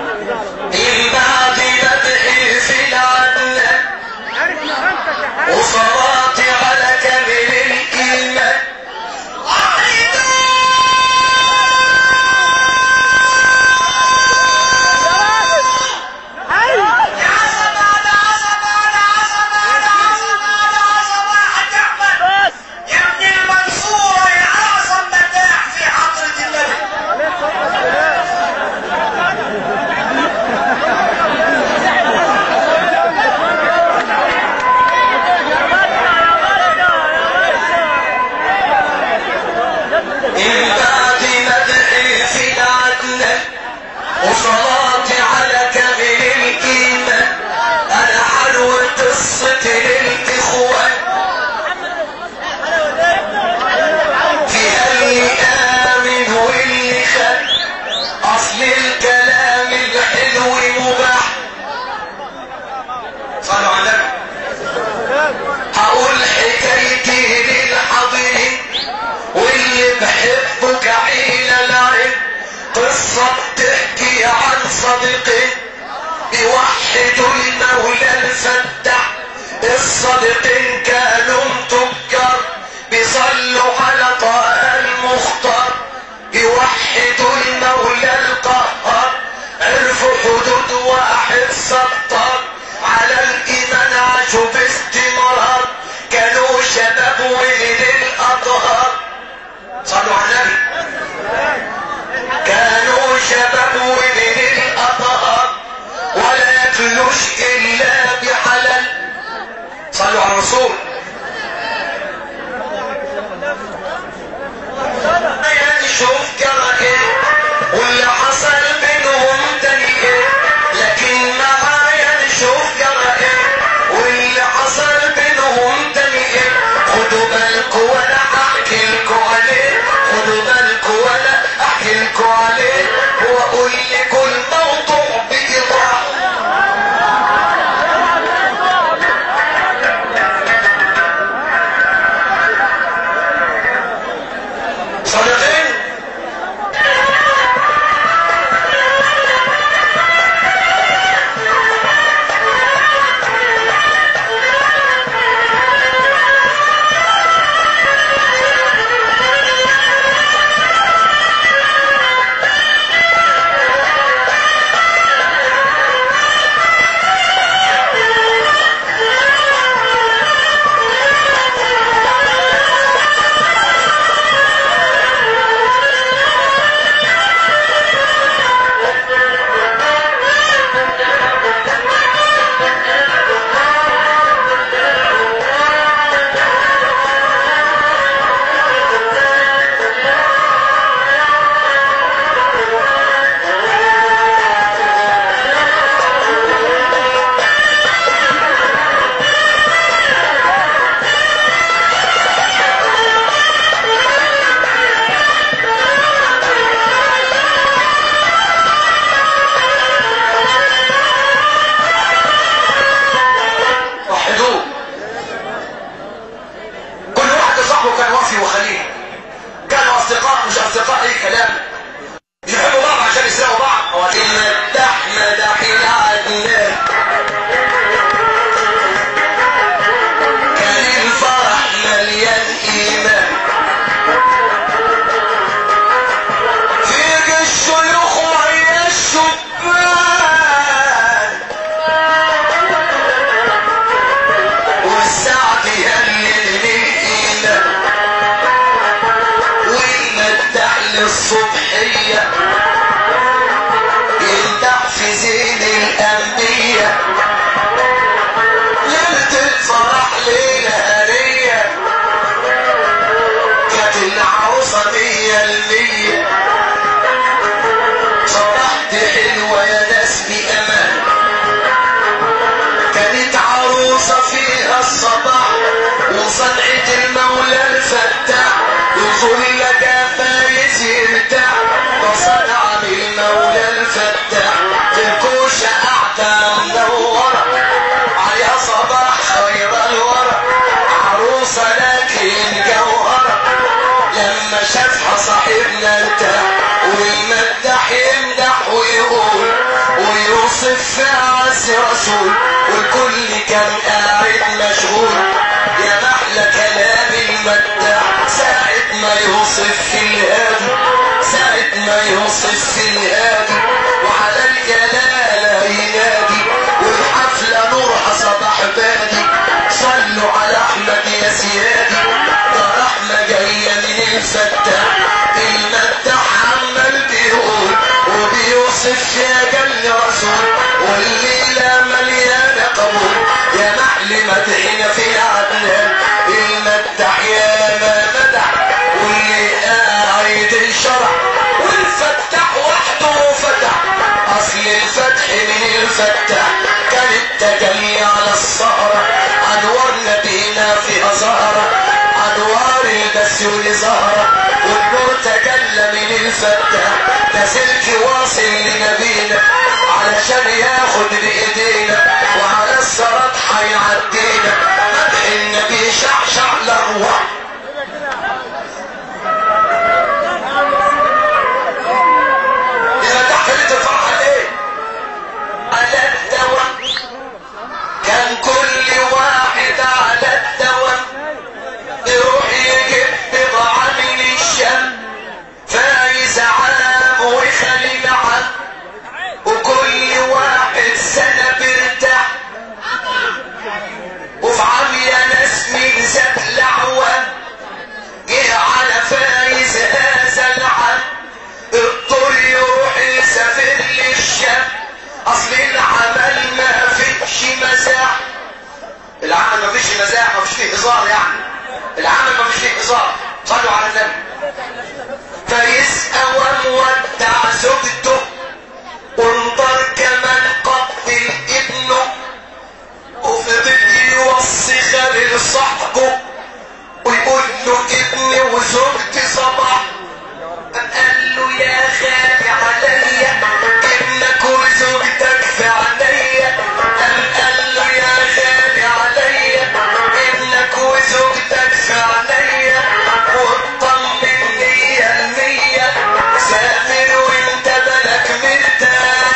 من بعد مدحي في العدل وصلاتي على كامل الإيمان من بعد مدحي في العدل وصلاتي على كامل الإيمان أنا حلو قصتي للإخوان فيها اللي آمن واللي خد أصل الكلام الحلو مباح صلوا على النبي هقول حكايتي للحاضرين واللي بحبك عيلة العين قصة بتحكي عن صديقين بيوحدوا المولى الفتح الصديقين كانوا تجار بيصلوا على طه المختار بيوحدوا المولى القهار عرفوا حدود واحد سطر على الايمان عاشوا باستمرار كانوا شباب ولد الاطهار صلوا على النبي كانوا شباب ولد الاطهار ولا ياكلوش الا بحلال صلوا على الرسول نشوف جرى ايه واللي حصل بينهم تاني ايه لكن معايا نشوف جرى ايه واللي حصل بينهم تاني ايه خدوا بالكوا وانا احكي لكوا عليه خدوا بالكوا وانا احكي لكوا عليه واقول لكم الموضوع بايضاح صديقين وحدوه كل واحد صاحبه كان وفي وخليل كانوا اصدقاء مش اصدقاء اي كلام يحبوا بعض عشان يسرقوا بعض هو مدح مدح العدنان كان الفرح مليان ايمان فيك الشيوخ وهي الشبان والسعد يهلل للإيمان والمدح للصبحية يمدح في زين الأنبياء ليلة الفرح ليلة هنية كانت العروسة مية المية صبحت حلوة يا ناس بأمان كانت عروسة فيها الصباح وصنعة المولى الفتاح يزول لك فايز يرتاح وصنع من المولى الفتاح في الكوشة قاعدة منورة عليها صباح خير الورى عروسة لكن جوهرة لما شافها صاحبنا ارتاح والمدح يمدح ويقول بيوصف في عز رسول والكل كان قاعد مشغول يا محلى كلام المدح ساعة ما يوصف في الهادي ساعة ما يوصف في الهادي وعلى الجلالة ينادي والحفلة نورها صباح بادي صلوا على احمد يا سيادي ده رحمة جاية من الفتح المدح عمال بيقول وبيوصف يا جل رسول والليلة مليانة قبول يا محل مدحنا في عدنان المدح يا ما مدح واللي قاعد الشرع والفتح وحده فتح اصل الفتح من الفتح كان التجلي على السهرة انوار نبينا فيها زهرة انوار البسيول زهرة والنور تجلى من الفتح ده سلك واصل لنبينا علشان ياخد بايدينا وعلى الصراط هيعدينا مدح النبي شعشع الارواح إذا تحت الفرحة ايه على الدواء كان كل واحد على الدواء يروح يجيب بضاعة من الشام فايز عام وخليل عام وكل واحد سنة بيرتاح وفي عام يا ناس من ذات العوام جه على فايز هذا العام الطول يروح يسافر للشام اصل العمل ما فيش مزاح العمل ما فيش مزاح ما فيش فيه هزار يعني العمل ما فيش فيه هزار صلوا على النبي فيسأل ومودع زوجته وانظر كمان قبل ابنه وفضل يوصي خليل صاحبه ويقول له ابني وزوجتي صباح قال له يا خالي عليا ابنك وزوجتك في عينيا قام قال له يا خالي عليا ابنك وزوجتك في عينيا واطمن مية المية سافر وانت بالك مرتاح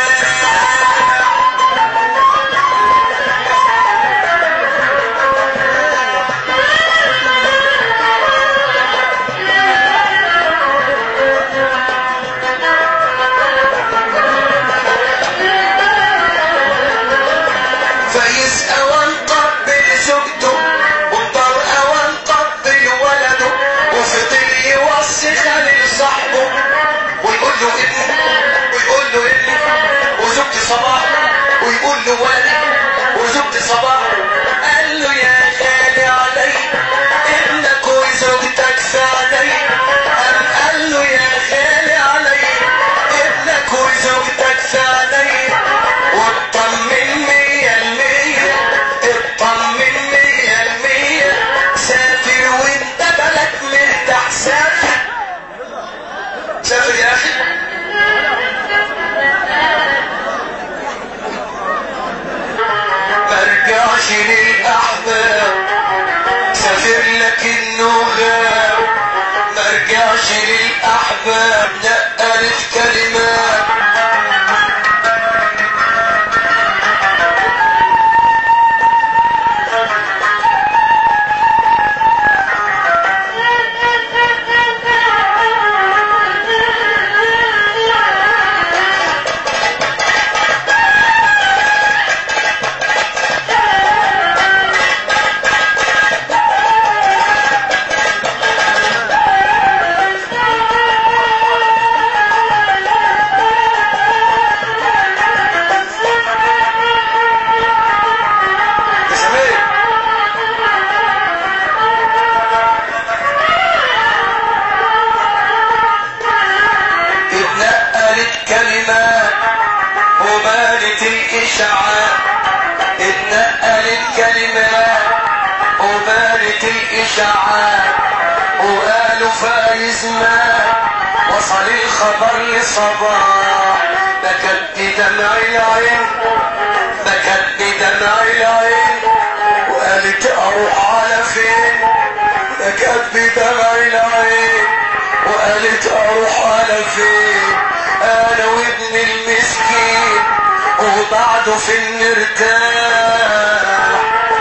فيسأل وانقبل زوجته وانطر وانقبل ولده وفضل يوصي خليل صاحبه ويقول له ابني ويقول له ابني وزوجتي صباح ويقول له ولدي وزوجتي صباح قال له يا خالي علي ابنك وزوجتك في عيني قام قال له يا خالي علي ابنك وزوجتك في عيني واطمن مية المية اطمن مية المية سافر وانت بالك مرتاح سافر سافر يا اخي مرجعش للاحباب سافر لكنه غاب مرجعش للاحباب نقلت كلمات يا سمير اتنقلت كلمات ومالت الإشعاع اتنقلت كلمات ومالت الإشعاع وقالوا فايز مات وصل الخبر لصباح بكت بدمع العين بكت بدمع العين وقالت اروح على فين بكت بدمع العين وقالت اروح على فين انا وابن المسكين وبعده في النرتاح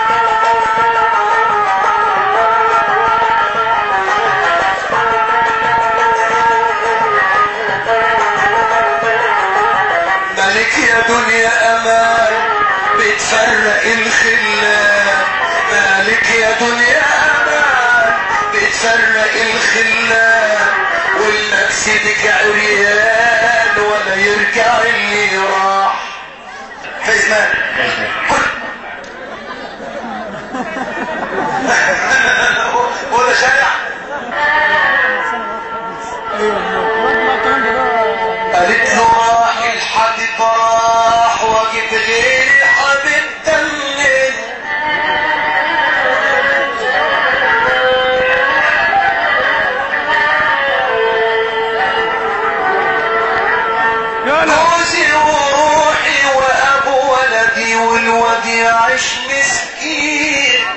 ملك يا دنيا امان بتفرق الخلان مالك يا دنيا امان بتفرق الخلان والمكسبك عريان ولا يرجع اللي راح حزمان كل ولا شارع قالت له راح الحبيب راح واجيب غير الحبيب تمن جوزي وروحي وابو ولدي والواد يعيش مسكين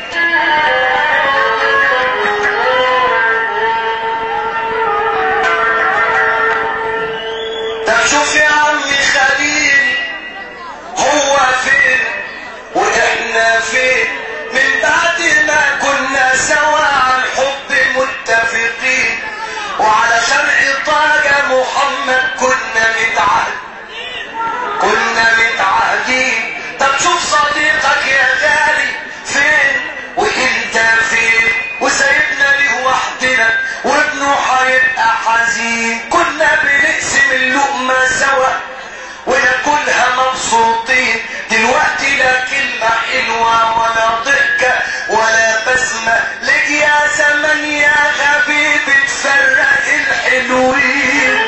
طب شوف يا عمي خليل هو فين واحنا فين من بعد ما كنا سوا عن حب متفقين وعلى شرع طاقة محمد كنا متعهد كنا متعهدين طب شوف صديقك يا غالي فين وانت فين وسايبنا ليه وحدنا وابنه هيبقى حزين كنا بنقسم اللقمة سوا وناكلها مبسوطين دلوقتي لا كلمة حلوة ولا ضحكة ولا بسمة لك يا زمن يا غبي بتفرق الحلوين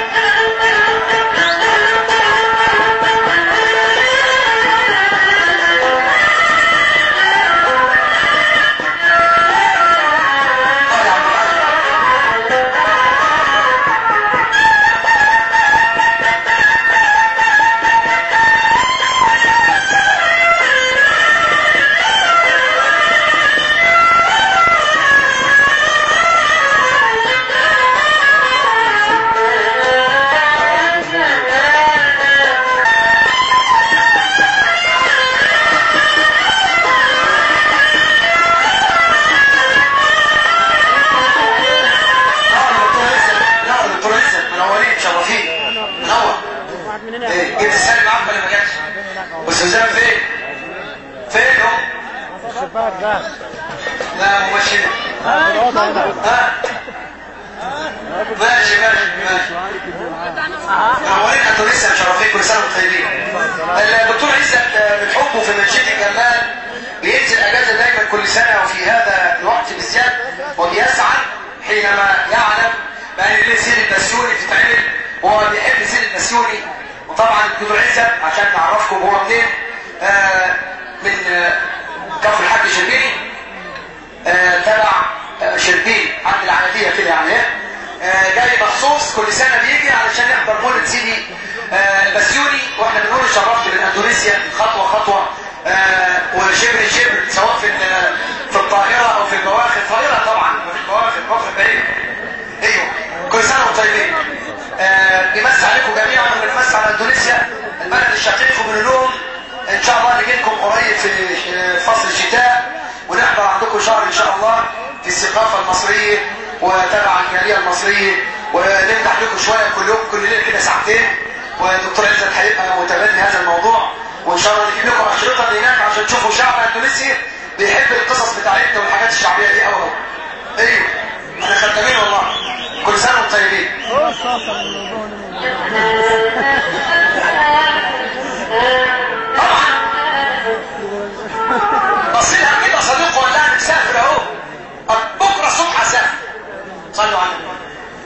نور دكتور عزت نور دكتور عزت منورين مشرفين منور ايه جبت السالم معاك ولا ما جاتش وسوزان فين فين هم لا مباشرة ها ماشي ماشي ماشي منورين انتوا لسه مشرفين كل سنه وانتم طيبين الدكتور عزت من حبه في منشد الجمال بينزل اجازه دايما كل سنه وفي هذا الوقت بالذات وبيسعد حينما يعلم بان ليه سير البسيوني بتتعمل وهو بيحب سير البسيوني وطبعا الدكتور عزت عشان نعرفكم هو منين آه من آه كفر الحاج شربيني آه تبع آه شربين عند العنادية كده يعني ايه آه جاي مخصوص كل سنة بيجي علشان يحضر مولد سيدي آه البسيوني واحنا بنقول شرفت من اندونيسيا خطوة خطوة آه وشبر شبر سواء في ال- في القاهرة او في البواخر القاهرة طبعا ما في البواخر البواخر بعيد ايوه كل سنة وانتم طيبين آه بيمس عليكم جميعا وبنمس على اندونيسيا البلد الشقيق وبنقول لهم ان شاء الله نجي لكم قريب في آه، فصل الشتاء ونحضر عندكم شهر ان شاء الله في الثقافة المصرية وتبع الجالية المصرية ونمدح لكم شوية كل يوم كل ليلة كده ساعتين ودكتور عزت هيبقى متبني هذا الموضوع وان شاء الله نجيب لكم اشرطة اللي هناك عشان تشوفوا شعب اندونيسي بيحب القصص بتاعتنا والحاجات الشعبية دي قوي ايوه احنا خدامين والله كل سنة وانتم طيبين طبعا بصيلها كده صديق وقال لها مسافر اهو بكره الصبح اسافر صلوا على النبي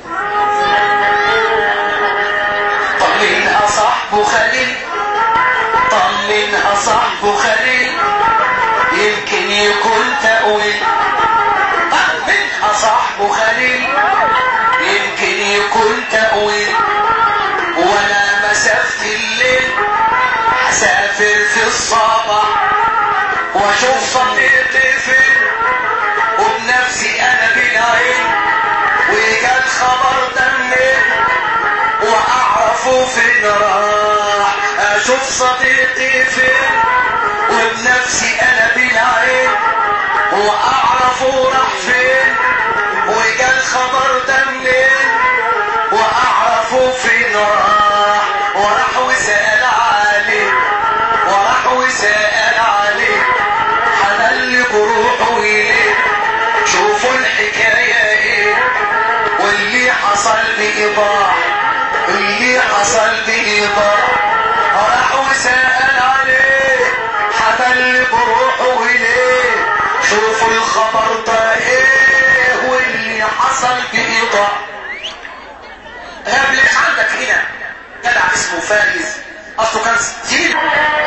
طمنها صاحبه خليل طمنها صاحبه خليل يمكن يكون تأويل طمنها صاحبه خليل يمكن يكون تأويل وانا مسافة الليل هسافر في الصباح واشوف صديقي فين وبنفسي انا بالعين وجا الخبر ده منين واعرفه فين راح اشوف صديقي فين وبنفسي انا بالعين واعرفه راح فين وجا الخبر ده منين واعرفه فين راح وراح وسأل عليه وراح وسأل عليه حمل بروحه اليه شوفوا الحكاية ايه واللي حصل بإيضاح اللي حصل بإيضاح راح وسأل عليه حمل بروحه اليه شوفوا الخبر ده ايه واللي حصل بإيضاح قبل عندك هنا جدع اسمه فايز اصله كان ستيل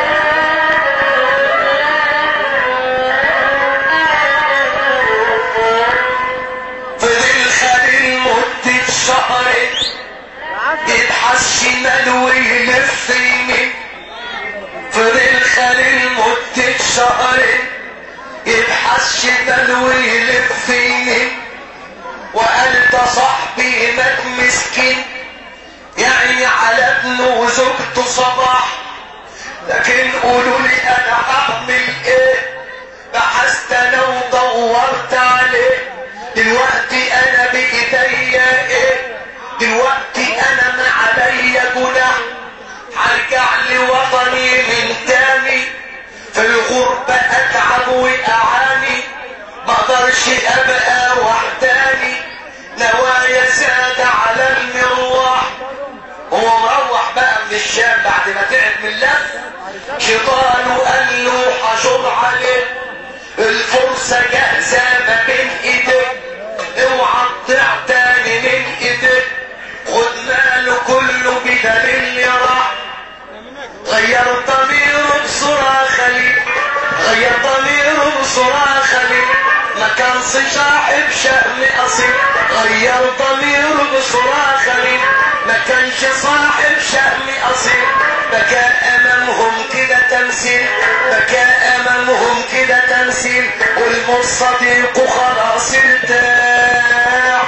فضل خليل مدة شهرين يبحث شمال ويلف يمين فضل خليل مدة شهرين يبحث شمال ويلف يمين وقال ده صاحبي مات مسكين يعني على ابنه وزوجته صباح لكن قولوا لي انا هعمل ايه بحثت انا ودورت عليه دلوقتي انا بايديا ايه دلوقتي انا ما عليا جناح هرجع لوطني من تاني في الغربة اتعب واعاني ما اقدرش ابقى وحداني نوايا زاد على المروح هو مروح بقى من الشام بعد ما تعب من اللف شيطانه قال له حشر عليه الفرصة جاهزة ما بين ايديك اوعى تضيع تاني من ايديك خد ماله كله بدل اللي راح غير ضميره بسرعة خليل غير ضميره بسرعة خليل ما كان صاحب شأن أصيل غير ضميره بسرعة خليل ما كانش صاحب شأن أصيل بكى أمامهم كده تمثيل بكى أمامهم كده تمثيل والمصديق خلاص ارتاح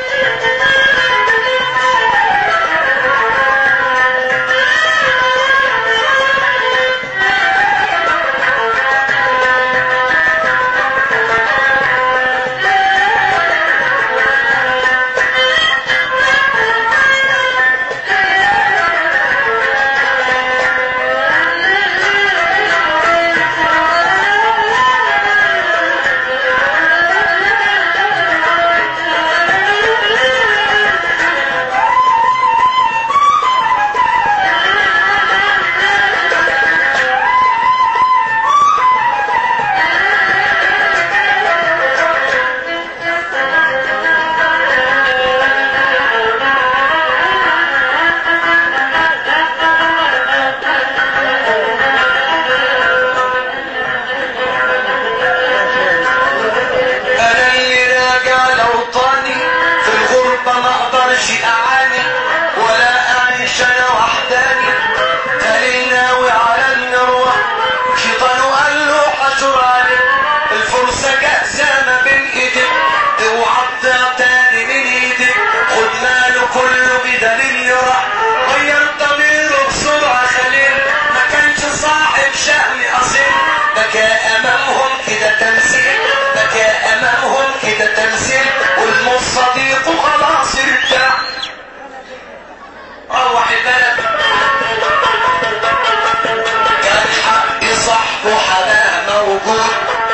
انا اللي راجع لوطني في الغربة ما اقدرش اعاني ولا اعيش انا وحداني خليل ناوي على النروة شيطانه قال له حشر عليك الفرصة جاهزة ما بين ايديك اوعى تضيع تاني من ايديك خد ماله كله بدليل راح غير ضميره بسرعة خليل ما كانش صاحب شأن اصيل بكى امامهم كده تمثيل بكى امامهم كده تمثيل والمصديق خلاص ارتاح روح البلد كان حق صاحبه حماه موجود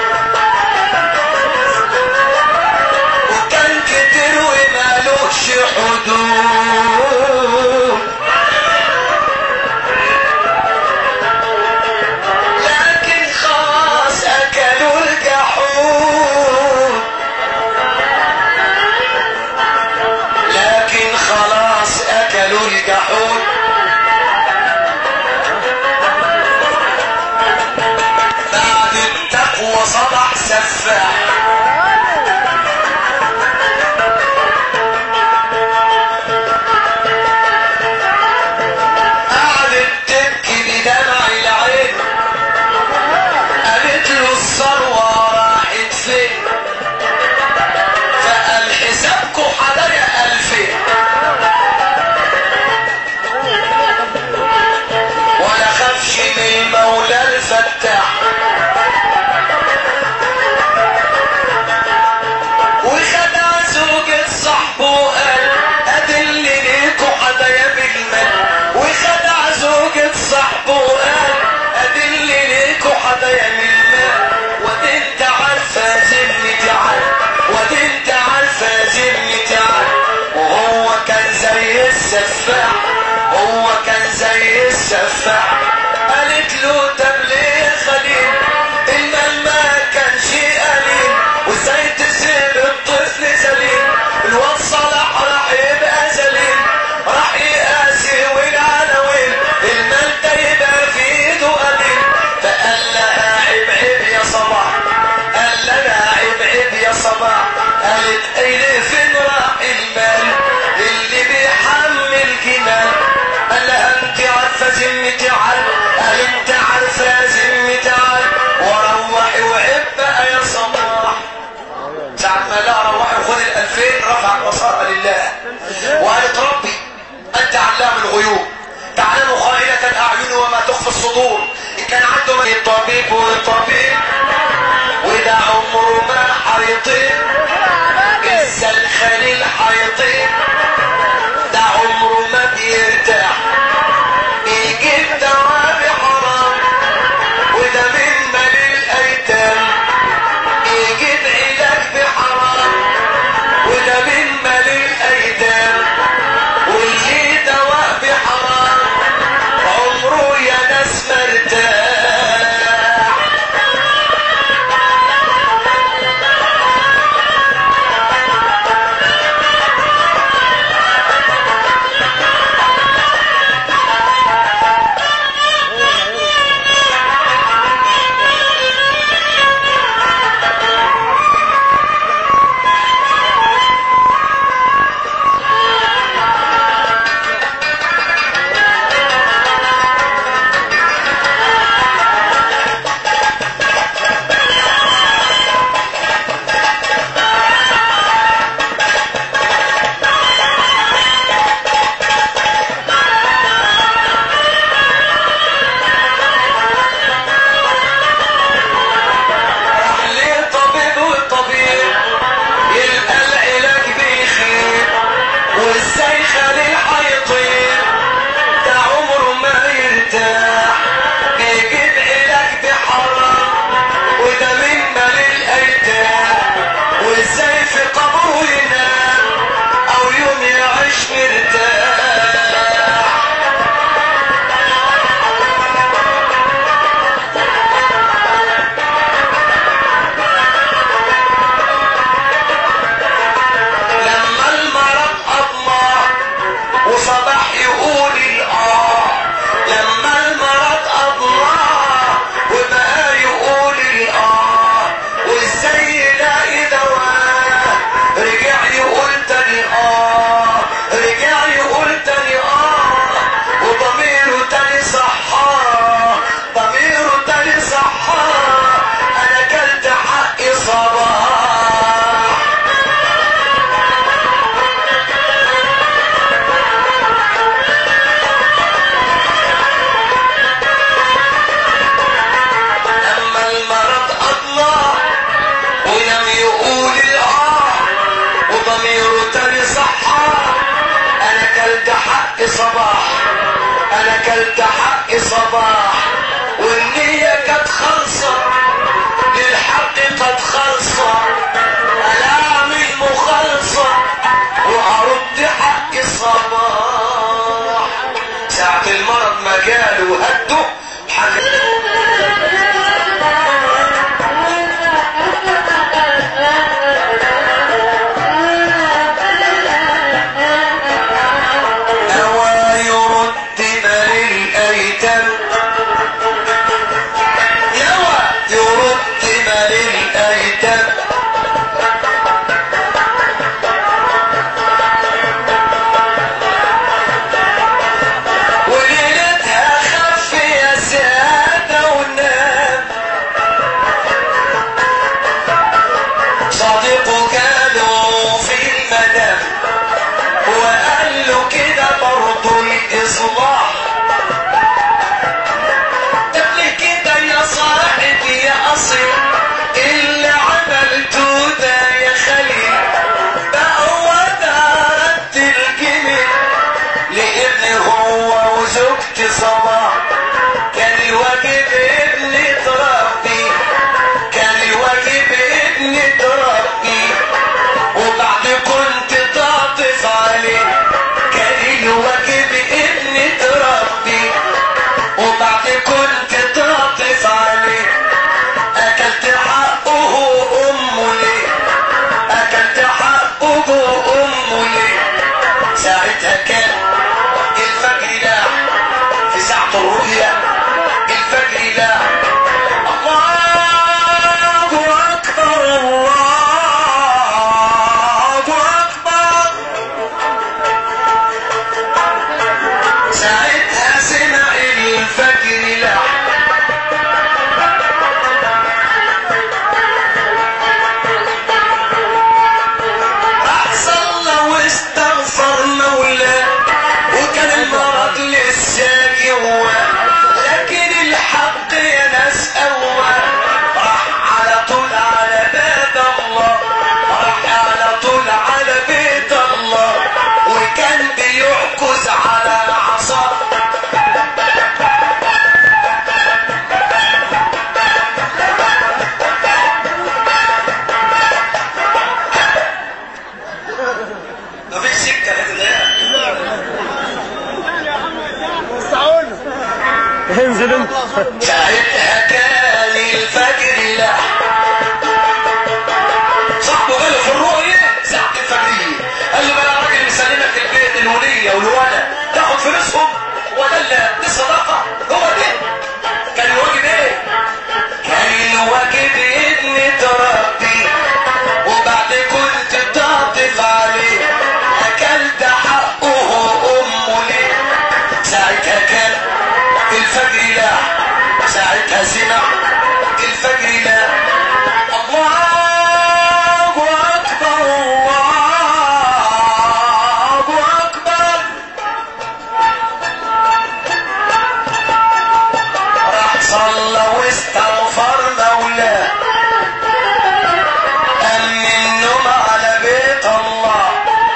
وكان كتير ومالوش حدود لكن خلاص اكلوا الجحود لكن خلاص اكلوا الجحود بعد التقوى صبح سفاح قعدت تبكي بدمع العين قالت له الثروة راحت فين فقال حسابكم حدايا ألفين ولا خد الصدور كان عنده من الطبيب والطبيب وده عمره ما حيطيب لسه الخليل حيطيب ده عمره ما بيرتاح بيجيب دواء بحرام وده من مال الايتام يجيب علاج بحرام وده من مال الايتام واللي دواء بحرام عمره يا ناس مرتاح راح للطبيب والطبيب يلقى العلاج بيخيب وازاي خليه حيطير ده عمره ما يرتاح بيجيب علاج بحرام وده من مال الايتام وازاي في قبره ينام او يوم يعيش مرتاح لما المرض أضمع وصباح يقول الآه لما المرض أضمع وبقى يقول الآه وازاي يلاقي دواء رجع يقول تاني آه رجع يقول تاني آه وضميره تاني صحاه ضميره تاني صحاه أنا كلت حقي صباح اما المرض اطلع ولم يقول الاه وضميره تاني صحى انا كلت حق صباح انا كلت حق صباح والنية كانت خالصة للحق قد خالصة انا اعمل مخالصة وهرد حق صباح ساعة المرض ما جاله هده حاجة دواء يرد مال الايتام ساعتها كان الفجر لا صاحبه جاله في الرؤية ساعة الفجرية قال له بقى يا راجل مسلمك البيت الولية والولد تاخد فلوسهم ولا لا دي الصداقة هو ده كان الواجب ايه؟ كان الواجب ابن تربي وبعد كنت تعطف عليه اكلت حقه امه ليه ساعتها كان الفجر لا ساعتها سمع الفجر لا الله اكبر الله اكبر راح صلى واستغفر مولاه قام من النوم على بيت الله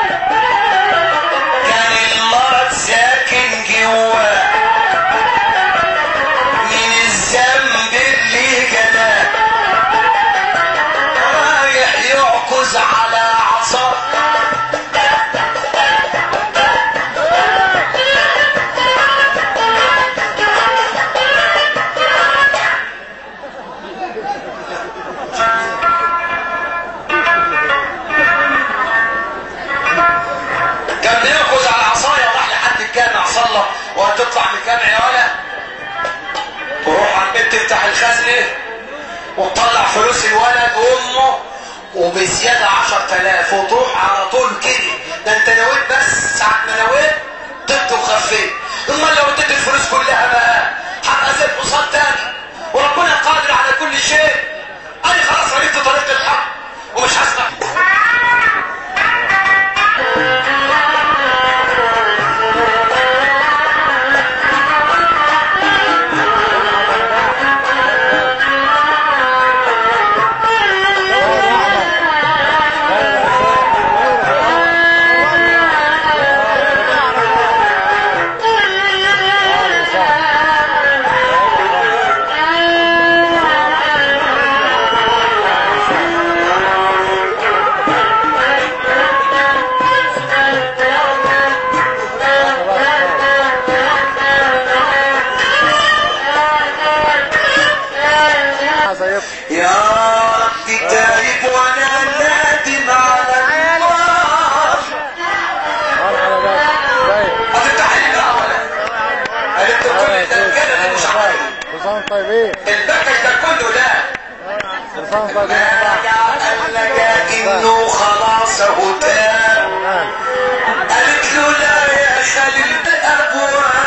كان المرض ساكن جواه من الذنب اللي جناه رايح يعكز على عصاه كان بيأخذ على عصاية وراح لحد الجامع صلى وهتطلع من الجامع يا ولا تروح على البيت تفتح الخزنة وتطلع فلوس الولد وامه وبزيادة عشر تلاف وتروح على طول كده ده انت نويت بس ساعة ما نويت طبت وخفيت امال لو اديت الفلوس كلها بقى هتأذيت قصاد تاني وربنا قادر على كل شيء انا خلاص عرفت طريقة الحق ومش هسمع يا رب تائب وانا نادم على الله هتفتح لي بقى ولا قالت له كل ده الجنة مش عارف كلهم طيبين البكش ده كله ده كلهم طيبين قال لك انه خلاص اهو تاب قالت له لا يا خليل بأبواب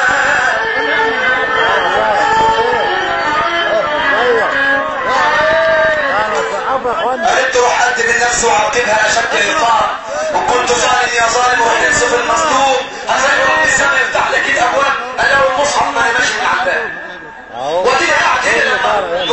قالت له حد من نفسه وعاقبها اشد العقاب وكنت ظالم يا ظالم وهنصف المظلوم هتلاقي رب السماء يفتح لك الابواب قال له المصحف ما أنا ماشي من على الباب ودينا قاعد هنا